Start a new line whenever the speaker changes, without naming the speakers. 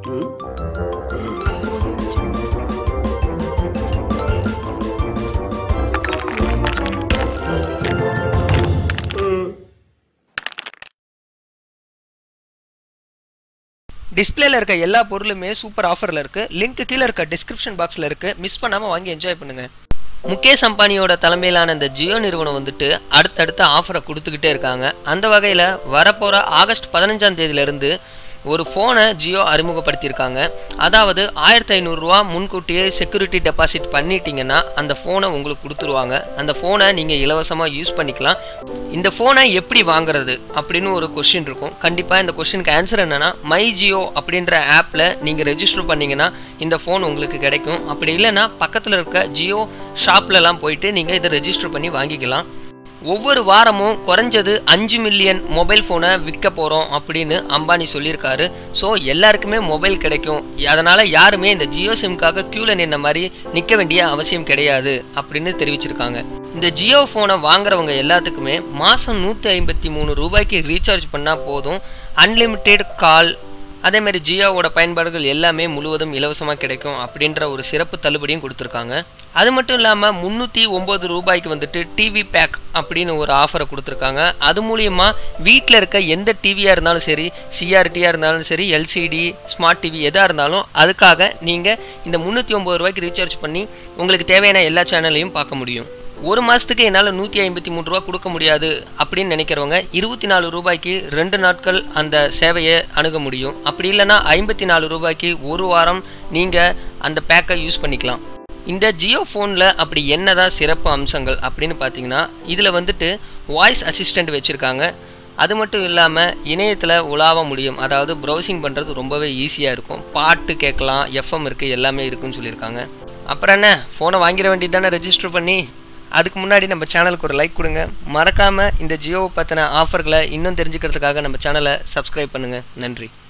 டிஸ்பிளேல இருக்க எல்லா பொருளுமே சூப்பர் ஆஃபரில் இருக்கு லிங்க் கீழே இருக்க டிஸ்கிரிப்ஷன் பாக்ஸில் இருக்கு மிஸ் பண்ணாமல் வாங்கி என்ஜாய் பண்ணுங்க முகேஷ் அம்பானியோட தலைமையிலான இந்த ஜியோ நிறுவனம் வந்துட்டு அடுத்தடுத்த ஆஃபரை கொடுத்துக்கிட்டே இருக்காங்க அந்த வகையில் வரப்போகிற ஆகஸ்ட் பதினஞ்சாம் தேதியிலிருந்து ஒரு ஃபோனை ஜியோ அறிமுகப்படுத்தியிருக்காங்க அதாவது ஆயிரத்தி ஐநூறுரூவா முன்கூட்டியே செக்யூரிட்டி டெபாசிட் பண்ணிட்டீங்கன்னா அந்த ஃபோனை உங்களுக்கு கொடுத்துருவாங்க அந்த ஃபோனை நீங்கள் இலவசமாக யூஸ் பண்ணிக்கலாம் இந்த ஃபோனை எப்படி வாங்குறது அப்படின்னு ஒரு கொஷின் இருக்கும் கண்டிப்பாக இந்த கொஷினுக்கு ஆன்சர் என்னன்னா மை ஜியோ அப்படின்ற ஆப்பில் நீங்கள் ரெஜிஸ்டர் பண்ணீங்கன்னா இந்த ஃபோன் உங்களுக்கு கிடைக்கும் அப்படி இல்லைன்னா பக்கத்தில் இருக்க ஜியோ ஷாப்லலாம் போயிட்டு நீங்கள் இதை ரெஜிஸ்டர் பண்ணி வாங்கிக்கலாம் ஒவ்வொரு வாரமும் குறைஞ்சது அஞ்சு மில்லியன் மொபைல் ஃபோனை விற்க போகிறோம் அப்படின்னு அம்பானி சொல்லியிருக்காரு ஸோ எல்லாருக்குமே மொபைல் கிடைக்கும் அதனால் யாருமே இந்த ஜியோ சிம்காக க்யூவில் நின்ன மாதிரி நிற்க வேண்டிய அவசியம் கிடையாது அப்படின்னு தெரிவிச்சிருக்காங்க இந்த ஜியோ ஃபோனை வாங்குறவங்க எல்லாத்துக்குமே மாதம் நூற்றி ஐம்பத்தி மூணு ரூபாய்க்கு ரீசார்ஜ் பண்ணால் போதும் அன்லிமிட்டெட் கால் அதே மாதிரி ஜியோவோட பயன்பாடுகள் எல்லாமே முழுவதும் இலவசமாக கிடைக்கும் அப்படின்ற ஒரு சிறப்பு தள்ளுபடியும் கொடுத்துருக்காங்க அது மட்டும் இல்லாமல் முந்நூற்றி ஒம்பது ரூபாய்க்கு வந்துட்டு டிவி பேக் அப்படின்னு ஒரு ஆஃபரை கொடுத்துருக்காங்க அது மூலியமாக வீட்டில் இருக்க எந்த டிவியாக இருந்தாலும் சரி சிஆர்டியாக இருந்தாலும் சரி எல்சிடி ஸ்மார்ட் டிவி எதாக இருந்தாலும் அதுக்காக நீங்கள் இந்த முந்நூற்றி ஒம்பது ரூபாய்க்கு ரீசார்ஜ் பண்ணி உங்களுக்கு தேவையான எல்லா சேனலையும் பார்க்க முடியும் ஒரு மாதத்துக்கு என்னால் நூற்றி ஐம்பத்தி மூணு ரூபா கொடுக்க முடியாது அப்படின்னு நினைக்கிறவங்க இருபத்தி நாலு ரூபாய்க்கு ரெண்டு நாட்கள் அந்த சேவையை அணுக முடியும் அப்படி இல்லைன்னா ஐம்பத்தி நாலு ரூபாய்க்கு ஒரு வாரம் நீங்கள் அந்த பேக்கை யூஸ் பண்ணிக்கலாம் இந்த ஜியோ ஃபோனில் அப்படி என்னதான் சிறப்பு அம்சங்கள் அப்படின்னு பார்த்தீங்கன்னா இதில் வந்துட்டு வாய்ஸ் அசிஸ்டண்ட் வச்சுருக்காங்க அது மட்டும் இல்லாமல் இணையத்தில் உலாவ முடியும் அதாவது ப்ரௌசிங் பண்ணுறது ரொம்பவே ஈஸியாக இருக்கும் பாட்டு கேட்கலாம் எஃப்எம் இருக்குது எல்லாமே இருக்குன்னு சொல்லியிருக்காங்க அப்புறம் என்ன ஃபோனை வாங்கிட வேண்டியது தானே ரெஜிஸ்டர் பண்ணி அதுக்கு முன்னாடி நம்ம சேனலுக்கு ஒரு லைக் கொடுங்க மறக்காமல் இந்த ஜியோவை பற்றின ஆஃபர்களை இன்னும் தெரிஞ்சுக்கிறதுக்காக நம்ம சேனலை சப்ஸ்கிரைப் பண்ணுங்கள் நன்றி